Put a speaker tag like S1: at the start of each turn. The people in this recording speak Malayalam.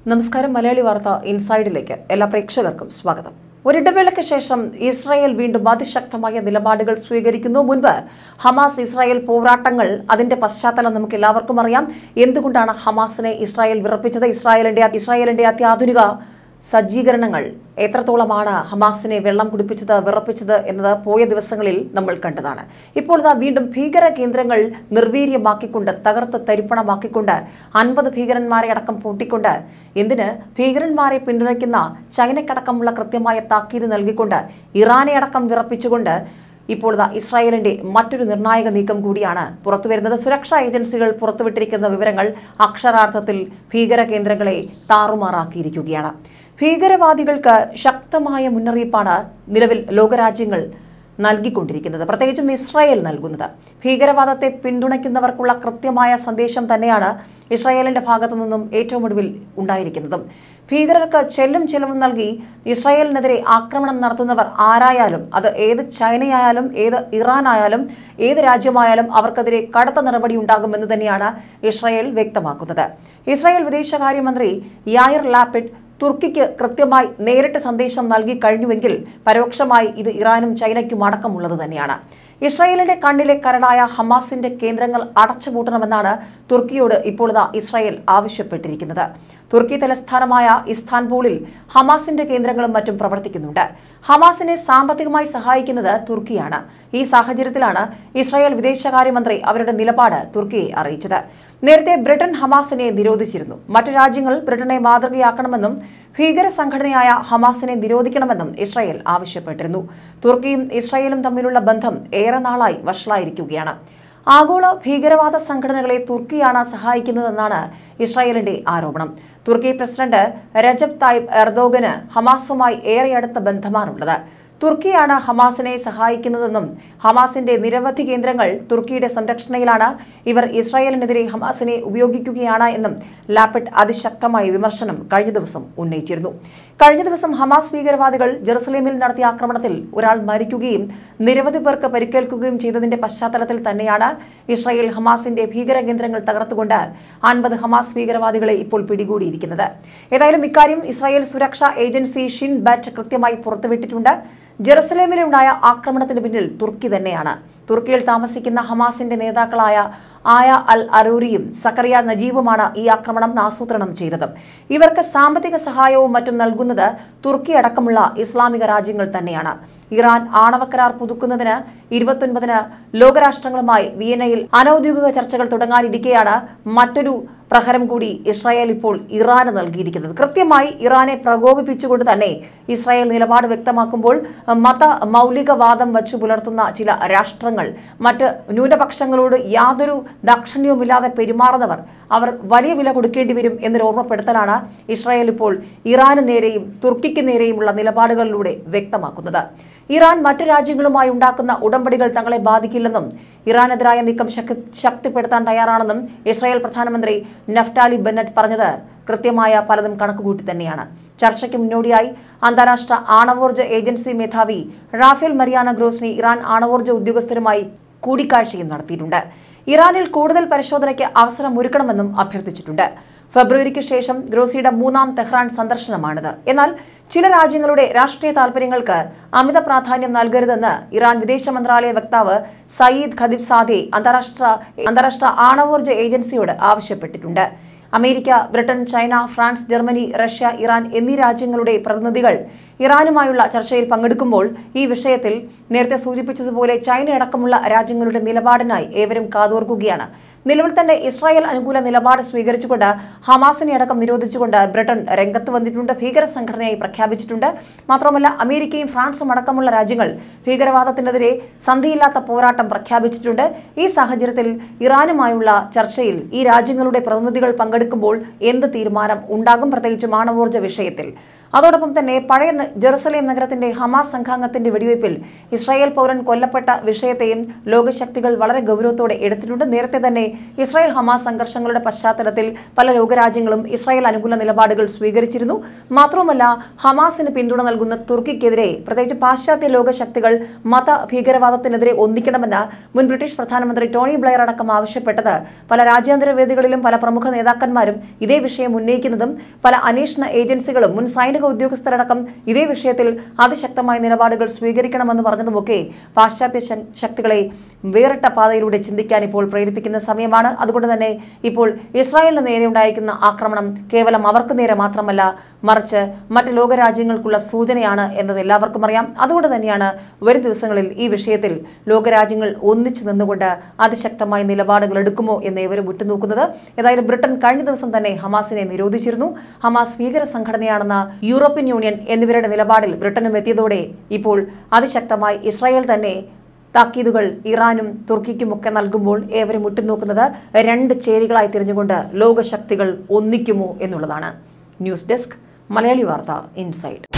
S1: നമസ്കാരം മലയാളി വാർത്ത ഇൻസൈഡിലേക്ക് എല്ലാ പ്രേക്ഷകർക്കും സ്വാഗതം ഒരിടവേളയ്ക്ക് ശേഷം ഇസ്രായേൽ വീണ്ടും അതിശക്തമായ നിലപാടുകൾ സ്വീകരിക്കുന്നു മുൻപ് ഹമാസ് ഇസ്രായേൽ പോരാട്ടങ്ങൾ അതിന്റെ പശ്ചാത്തലം നമുക്ക് എല്ലാവർക്കും അറിയാം എന്തുകൊണ്ടാണ് ഹമാസിനെ ഇസ്രായേൽ വിറപ്പിച്ചത് ഇസ്രായേലിന്റെ ഇസ്രായേലിന്റെ അത്യാധുനിക സജ്ജീകരണങ്ങൾ എത്രത്തോളമാണ് ഹമാസിനെ വെള്ളം കുടിപ്പിച്ചത് വിറപ്പിച്ചത് എന്നത് പോയ ദിവസങ്ങളിൽ നമ്മൾ കണ്ടതാണ് ഇപ്പോൾ ഇതാ വീണ്ടും ഭീകര കേന്ദ്രങ്ങൾ നിർവീര്യമാക്കിക്കൊണ്ട് തകർത്ത് തരിപ്പണമാക്കിക്കൊണ്ട് അൻപത് ഭീകരന്മാരെ അടക്കം പൂട്ടിക്കൊണ്ട് എന്തിന് ഭീകരന്മാരെ പിന്തുണയ്ക്കുന്ന ചൈനക്കടക്കമുള്ള കൃത്യമായ താക്കീത് നൽകിക്കൊണ്ട് ഇറാനെ അടക്കം വിറപ്പിച്ചുകൊണ്ട് ഇപ്പോൾ ഇതാ ഇസ്രായേലിന്റെ മറ്റൊരു നിർണായക നീക്കം കൂടിയാണ് പുറത്തുവരുന്നത് സുരക്ഷാ ഏജൻസികൾ പുറത്തുവിട്ടിരിക്കുന്ന വിവരങ്ങൾ അക്ഷരാർത്ഥത്തിൽ ഭീകര കേന്ദ്രങ്ങളെ താറുമാറാക്കിയിരിക്കുകയാണ് ഭീകരവാദികൾക്ക് ശക്തമായ മുന്നറിയിപ്പാണ് നിലവിൽ ലോകരാജ്യങ്ങൾ നൽകിക്കൊണ്ടിരിക്കുന്നത് പ്രത്യേകിച്ചും ഇസ്രായേൽ നൽകുന്നത് ഭീകരവാദത്തെ പിന്തുണയ്ക്കുന്നവർക്കുള്ള കൃത്യമായ സന്ദേശം തന്നെയാണ് ഇസ്രായേലിന്റെ ഭാഗത്തു നിന്നും ഏറ്റവും ഒടുവിൽ ഉണ്ടായിരിക്കുന്നതും ഭീകരർക്ക് ചെല്ലും ചെലവും നൽകി ഇസ്രായേലിനെതിരെ ആക്രമണം നടത്തുന്നവർ ആരായാലും അത് ഏത് ചൈനയായാലും ഏത് ഇറാനായാലും ഏത് രാജ്യമായാലും അവർക്കെതിരെ കടുത്ത നടപടി ഉണ്ടാകുമെന്ന് തന്നെയാണ് ഇസ്രായേൽ വ്യക്തമാക്കുന്നത് ഇസ്രായേൽ വിദേശകാര്യമന്ത്രി യായർ ലാപ്പിഡ് തുർക്കിക്ക് കൃത്യമായി നേരിട്ട് സന്ദേശം നൽകി കഴിഞ്ഞുവെങ്കിൽ പരോക്ഷമായി ഇത് ഇറാനും ചൈനയ്ക്കും അടക്കമുള്ളത് തന്നെയാണ് ഇസ്രായേലിന്റെ കണ്ണിലെ കരടായ ഹമാസിന്റെ കേന്ദ്രങ്ങൾ അടച്ചുപൂട്ടണമെന്നാണ് തുർക്കിയോട് ഇപ്പോൾ ഇതാ ഇസ്രായേൽ ആവശ്യപ്പെട്ടിരിക്കുന്നത് തുർക്കി തലസ്ഥാനമായ ഇസ്താൻബൂളിൽ ഹമാസിന്റെ കേന്ദ്രങ്ങളും മറ്റും പ്രവർത്തിക്കുന്നുണ്ട് ഹമാസിനെ സാമ്പത്തികമായി സഹായിക്കുന്നത് തുർക്കിയാണ് ഈ സാഹചര്യത്തിലാണ് ഇസ്രായേൽ വിദേശകാര്യമന്ത്രി അവരുടെ നിലപാട് തുർക്കിയെ അറിയിച്ചത് നേരത്തെ ബ്രിട്ടൻ ഹമാസിനെ നിരോധിച്ചിരുന്നു മറ്റു രാജ്യങ്ങൾ ബ്രിട്ടനെ മാതൃകയാക്കണമെന്നും ഭീകര സംഘടനയായ ഹമാസിനെ നിരോധിക്കണമെന്നും ഇസ്രായേൽ ആവശ്യപ്പെട്ടിരുന്നു തുർക്കിയും ഇസ്രായേലും തമ്മിലുള്ള ബന്ധം ഏറെ നാളായി വഷളായിരിക്കുകയാണ് ആഗോള ഭീകരവാദ സംഘടനകളെ തുർക്കിയാണ് സഹായിക്കുന്നതെന്നാണ് ഇസ്രായേലിന്റെ ആരോപണം തുർക്കി പ്രസിഡന്റ് രജബ് തായിബ് എർദോഗന് ഹമാസുമായി ഏറെ അടുത്ത ബന്ധമാണുള്ളത് തുർക്കിയാണ് ഹമാസിനെ സഹായിക്കുന്നതെന്നും ഹമാസിന്റെ നിരവധി കേന്ദ്രങ്ങൾ തുർക്കിയുടെ സംരക്ഷണയിലാണ് ഇവർ ഇസ്രായേലിനെതിരെ ഹമാസിനെ ഉപയോഗിക്കുകയാണ് എന്നും ലാപ്പിഡ് അതിശക്തമായ വിമർശനം കഴിഞ്ഞ ദിവസം ഉന്നയിച്ചിരുന്നു കഴിഞ്ഞ ദിവസം ഹമാസ് ഭീകരവാദികൾ ജെറുസലേമിൽ നടത്തിയ ആക്രമണത്തിൽ ഒരാൾ മരിക്കുകയും നിരവധി പേർക്ക് പരിക്കേൽക്കുകയും ചെയ്തതിന്റെ പശ്ചാത്തലത്തിൽ തന്നെയാണ് ഇസ്രായേൽ ഹമാസിന്റെ ഭീകര കേന്ദ്രങ്ങൾ തകർത്തുകൊണ്ട് അൻപത് ഹമാസ് ഭീകരവാദികളെ ഇപ്പോൾ പിടികൂടിയിരിക്കുന്നത് ഏതായാലും ഇക്കാര്യം ഇസ്രായേൽ സുരക്ഷാ ഏജൻസി ഷിൻ ബാറ്റ് കൃത്യമായി പുറത്തുവിട്ടിട്ടുണ്ട് ജെറുസലേമിലുണ്ടായ ആക്രമണത്തിന് പിന്നിൽ തുർക്കി തന്നെയാണ് തുർക്കിയിൽ താമസിക്കുന്ന ഹമാസിന്റെ നേതാക്കളായ ആയ അൽ അറൂരിയും സക്കറിയ നജീബുമാണ് ഈ ആക്രമണം ആസൂത്രണം ചെയ്തത് ഇവർക്ക് സാമ്പത്തിക സഹായവും മറ്റും നൽകുന്നത് തുർക്കി അടക്കമുള്ള ഇസ്ലാമിക രാജ്യങ്ങൾ തന്നെയാണ് ഇറാൻ ആണവ കരാർ പുതുക്കുന്നതിന് ഇരുപത്തൊൻപതിന് ലോകരാഷ്ട്രങ്ങളുമായി വിയന്നയിൽ അനൌദ്യോഗിക ചർച്ചകൾ തുടങ്ങാനിരിക്കെയാണ് മറ്റൊരു പ്രഹരം കൂടി ഇസ്രായേൽ ഇപ്പോൾ ഇറാന് നൽകിയിരിക്കുന്നത് കൃത്യമായി ഇറാനെ പ്രകോപിപ്പിച്ചുകൊണ്ട് തന്നെ ഇസ്രായേൽ നിലപാട് വ്യക്തമാക്കുമ്പോൾ മത മൗലികവാദം വച്ചു പുലർത്തുന്ന ചില രാഷ്ട്രങ്ങൾ മറ്റ് ന്യൂനപക്ഷങ്ങളോട് യാതൊരു ദാക്ഷിണ്യവുമില്ലാതെ പെരുമാറുന്നവർ അവർ വലിയ വില കൊടുക്കേണ്ടി വരും എന്നൊരു ഓർമ്മപ്പെടുത്തലാണ് ഇസ്രായേൽ ഇപ്പോൾ ഇറാന് നേരെയും തുർക്കിക്ക് നേരെയുമുള്ള നിലപാടുകളിലൂടെ വ്യക്തമാക്കുന്നത് ഇറാൻ മറ്റു രാജ്യങ്ങളുമായി ഉണ്ടാക്കുന്ന ഉടമ്പടികൾ തങ്ങളെ ബാധിക്കില്ലെന്നും ഇറാനെതിരായ നീക്കം ശക്തി ശക്തിപ്പെടുത്താൻ തയ്യാറാണെന്നും ഇസ്രായേൽ പ്രധാനമന്ത്രി നഫ്റ്റാലി ബെന്നറ്റ് പറഞ്ഞത് കൃത്യമായ പലതും കണക്കുകൂട്ടി തന്നെയാണ് ചർച്ചയ്ക്ക് മുന്നോടിയായി അന്താരാഷ്ട്ര ആണവോർജ ഏജൻസി മേധാവി റാഫേൽ മരിയാന ഗ്രോസ്നി ഇറാൻ ആണവോർജ ഉദ്യോഗസ്ഥരുമായി കൂടിക്കാഴ്ചയും നടത്തിയിട്ടുണ്ട് ഇറാനിൽ കൂടുതൽ പരിശോധനയ്ക്ക് അവസരം ഒരുക്കണമെന്നും അഭ്യർത്ഥിച്ചിട്ടുണ്ട് ഫെബ്രുവരിക്ക് ശേഷം ഗ്രോസിയുടെ മൂന്നാം തെഹ്റാൻ സന്ദർശനമാണിത് എന്നാൽ ചില രാജ്യങ്ങളുടെ രാഷ്ട്രീയ താൽപര്യങ്ങൾക്ക് അമിത പ്രാധാന്യം നൽകരുതെന്ന് ഇറാൻ വിദേശ മന്ത്രാലയ വക്താവ് സയ്യിദ് ഖദിബ് സാദെ അന്താരാഷ്ട്ര അന്താരാഷ്ട്ര ആണവോർജ ഏജൻസിയോട് ആവശ്യപ്പെട്ടിട്ടുണ്ട് America Britain China France Germany Russia Iran എന്നീ രാജ്യങ്ങളുടെ പ്രതിനിധികൾ ഇറാനുമായുള്ള ചർച്ചയിൽ പങ്കെടുക്കുമ്പോൾ ഈ വിഷയത്തിൽ നേരത്തെ സൂചിപ്പിച്ചതുപോലെ ചൈന അടക്കമുള്ള രാജ്യങ്ങളുടെ നിലപാടിനായി ഏവരും കാതോർക്കുകയാണ് നിലവിൽ തന്നെ ഇസ്രായേൽ അനുകൂല നിലപാട് സ്വീകരിച്ചുകൊണ്ട് ഹമാസിനെ അടക്കം നിരോധിച്ചുകൊണ്ട് ബ്രിട്ടൻ രംഗത്ത് വന്നിട്ടുണ്ട് ഭീകര സംഘടനയായി പ്രഖ്യാപിച്ചിട്ടുണ്ട് മാത്രമല്ല അമേരിക്കയും ഫ്രാൻസും അടക്കമുള്ള രാജ്യങ്ങൾ ഭീകരവാദത്തിനെതിരെ സന്ധിയില്ലാത്ത പോരാട്ടം പ്രഖ്യാപിച്ചിട്ടുണ്ട് ഈ സാഹചര്യത്തിൽ ഇറാനുമായുള്ള ചർച്ചയിൽ ഈ രാജ്യങ്ങളുടെ പ്രതിനിധികൾ പങ്കെടുക്കുമ്പോൾ എന്ത് തീരുമാനം ഉണ്ടാകും പ്രത്യേകിച്ച് ആണവോർജ്ജ വിഷയത്തിൽ അതോടൊപ്പം തന്നെ പഴയ ന- ജെറുസലേം നഗരത്തിന്റെ ഹമാസ് സംഘാംഗത്തിന്റെ വെടിവയ്പിൽ ഇസ്രായേൽ പൗരൻ കൊല്ലപ്പെട്ട വിഷയത്തെയും ലോകശക്തികൾ വളരെ ഗൗരവത്തോടെ എടുത്തിട്ടുണ്ട് നേരത്തെ തന്നെ ഇസ്രായേൽ ഹമാസ് സംഘർഷങ്ങളുടെ പശ്ചാത്തലത്തിൽ പല ലോകരാജ്യങ്ങളും ഇസ്രായേൽ അനുകൂല നിലപാടുകൾ സ്വീകരിച്ചിരുന്നു മാത്രവുമല്ല ഹമാസിന് പിന്തുണ നൽകുന്ന തുർക്കിക്കെതിരെ പ്രത്യേകിച്ച് പാശ്ചാത്യ ലോകശക്തികൾ മത ഭീകരവാദത്തിനെതിരെ ഒന്നിക്കണമെന്ന് മുൻ ബ്രിട്ടീഷ് പ്രധാനമന്ത്രി ടോണി ബ്ലെയർ അടക്കം ആവശ്യപ്പെട്ടത് പല രാജ്യാന്തര വേദികളിലും പല പ്രമുഖ നേതാക്കന്മാരും ഇതേ വിഷയം ഉന്നയിക്കുന്നതും പല അന്വേഷണ ഏജൻസികളും മുൻ സൈനിക ഉദ്യോഗസ്ഥരടക്കം ഇതേ വിഷയത്തിൽ അതിശക്തമായ നിലപാടുകൾ സ്വീകരിക്കണമെന്ന് പറഞ്ഞതുമൊക്കെ പാശ്ചാത്യ ശ- ശക്തികളെ വേറിട്ട പാതയിലൂടെ ചിന്തിക്കാൻ ഇപ്പോൾ പ്രേരിപ്പിക്കുന്ന സമയമാണ് അതുകൊണ്ട് തന്നെ ഇപ്പോൾ ഇസ്രായേലിന് നേരെ ഉണ്ടായിരിക്കുന്ന ആക്രമണം കേവലം അവർക്ക് നേരെ മാത്രമല്ല മറിച്ച് മറ്റ് ലോകരാജ്യങ്ങൾക്കുള്ള സൂചനയാണ് എന്നത് എല്ലാവർക്കും അറിയാം അതുകൊണ്ട് തന്നെയാണ് വരും ദിവസങ്ങളിൽ ഈ വിഷയത്തിൽ ലോകരാജ്യങ്ങൾ ഒന്നിച്ചു നിന്നുകൊണ്ട് അതിശക്തമായ നിലപാടുകൾ എടുക്കുമോ എന്ന് ഇവരും ഉറ്റുനോക്കുന്നത് ഏതായാലും ബ്രിട്ടൻ കഴിഞ്ഞ ദിവസം തന്നെ ഹമാസിനെ നിരോധിച്ചിരുന്നു ഹമാസ് ഭീകര സംഘടനയാണെന്ന യൂറോപ്യൻ യൂണിയൻ എന്നിവരുടെ നിലപാടിൽ ബ്രിട്ടനും എത്തിയതോടെ ഇപ്പോൾ അതിശക്തമായി ഇസ്രായേൽ തന്നെ താക്കീതുകൾ ഇറാനും തുർക്കിക്കുമൊക്കെ നൽകുമ്പോൾ ഏവരും ഉറ്റുനോക്കുന്നത് രണ്ട് ചേരികളായി തിരിഞ്ഞുകൊണ്ട് ലോകശക്തികൾ ഒന്നിക്കുമോ എന്നുള്ളതാണ് ന്യൂസ് ഡെസ്ക് മലയാളി വാർത്ത ഇൻസൈറ്റ്